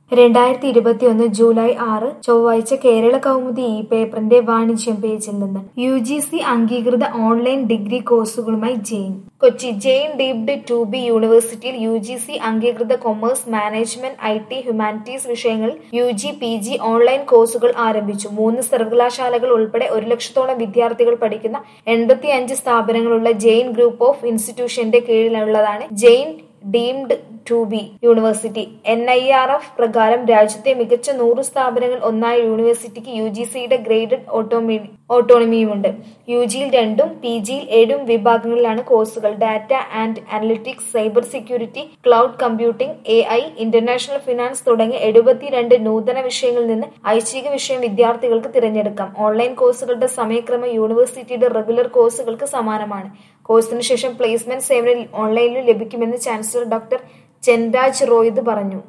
രണ്ടായിരത്തി ഇരുപത്തിയൊന്ന് ജൂലൈ ആറ് ചൊവ്വാഴ്ച കേരള കൗമുദി ഈ പേപ്പറിന്റെ വാണിജ്യം പേജിൽ നിന്ന് യു ജി സി അംഗീകൃത ഓൺലൈൻ ഡിഗ്രി കോഴ്സുകളുമായി Jain Kochi Jain deemed to be യൂണിവേഴ്സിറ്റിയിൽ യു ജി സി അംഗീകൃത commerce management I T humanities വിഷയങ്ങളിൽ U G P G online കോഴ്സുകൾ ആരംഭിച്ചു മൂന്ന് സർവകലാശാലകൾ ഉൾപ്പെടെ ഒരു ലക്ഷത്തോളം വിദ്യാർത്ഥികൾ പഠിക്കുന്ന എൺപത്തിയഞ്ച് സ്ഥാപനങ്ങളുള്ള ജെയിൻ ഗ്രൂപ്പ് ഓഫ് ഇൻസ്റ്റിറ്റ്യൂഷന്റെ കീഴിലുള്ളതാണ് Jain deemed to be university N I R F പ്രകാരം രാജ്യത്തെ മികച്ച നൂറ് സ്ഥാപനങ്ങൾ ഒന്നായ യൂണിവേഴ്സിറ്റിക്ക് യു ജി സിയുടെ ഗ്രേഡഡ് ഓട്ടോമി ഓട്ടോണമിയുമുണ്ട് യു ജിയിൽ രണ്ടും പി ജിയിൽ ഏഴും വിഭാഗങ്ങളിലാണ് കോഴ്സുകൾ data and analytics cyber security cloud computing A I international finance തുടങ്ങിയ എഴുപത്തിരണ്ട് നൂതന വിഷയങ്ങളിൽ നിന്ന് ഐച്ഛിക വിഷയം വിദ്യാർത്ഥികൾക്ക് തിരഞ്ഞെടുക്കാം ഓൺലൈൻ കോഴ്സുകളുടെ സമയക്രമം യൂണിവേഴ്സിറ്റിയുടെ റെഗുലർ കോഴ്സുകൾക്ക് സമാനമാണ് കോഴ്സിന് ശേഷം പ്ലേസ്മെന്റ് സേവനം ഓൺലൈനിലും ലഭിക്കുമെന്ന് ചാൻസലർ ഡോക്ടർ ചെൻരാജ് റോയിത് പറഞ്ഞു